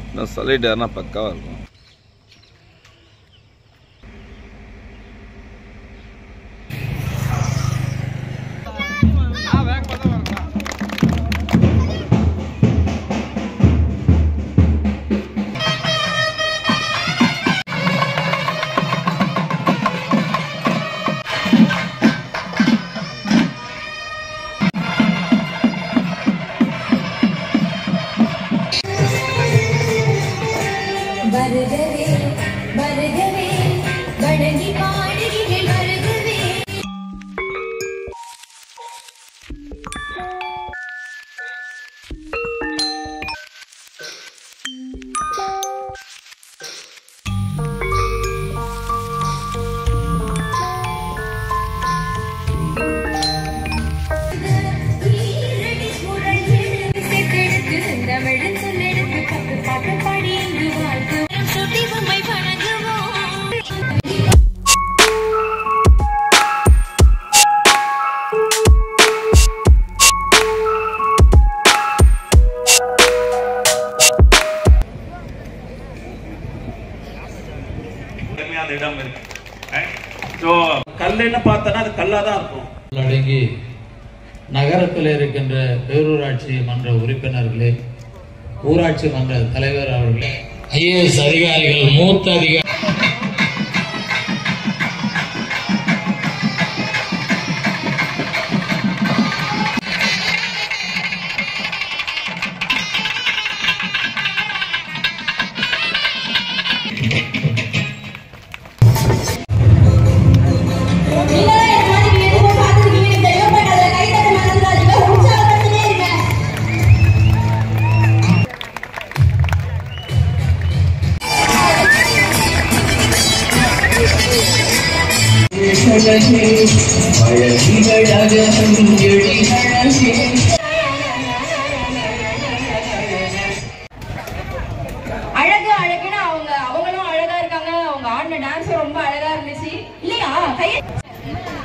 இன்னும் சொல்லிட்டாருன்னா பக்காவாக இருக்கும் வருகவே வருகவே வணங்கி பாடுகிறேன் வருகவே ஈரடி குரல் எழுந்து செக்கெடுத்து செந்தமிழ் சொல்லெடுத்து பத்து பாட்டு பாடி இங்கு வாழ்த்துவோம் சுட்டி உம்மை வணங்குவோம் அருமையான இடம் இருக்கு ஸோ கல்லுன்னு பார்த்தோன்னா அது கல்லாக தான் இருக்கும் அடங்கி நகரத்தில் இருக்கின்ற பேரூராட்சி மன்ற உறுப்பினர்களே ஊராட்சி மன்ற தலைவர் அவர்களே ஐஏஎஸ் அதிகாரிகள் மூத்த அதிகாரி அழகு அழகுன்னு அவங்க அவங்களும் அழகா இருக்காங்க அவங்க ஆடின டான்ஸ் ரொம்ப அழகா இருந்துச்சு இல்லையா கைய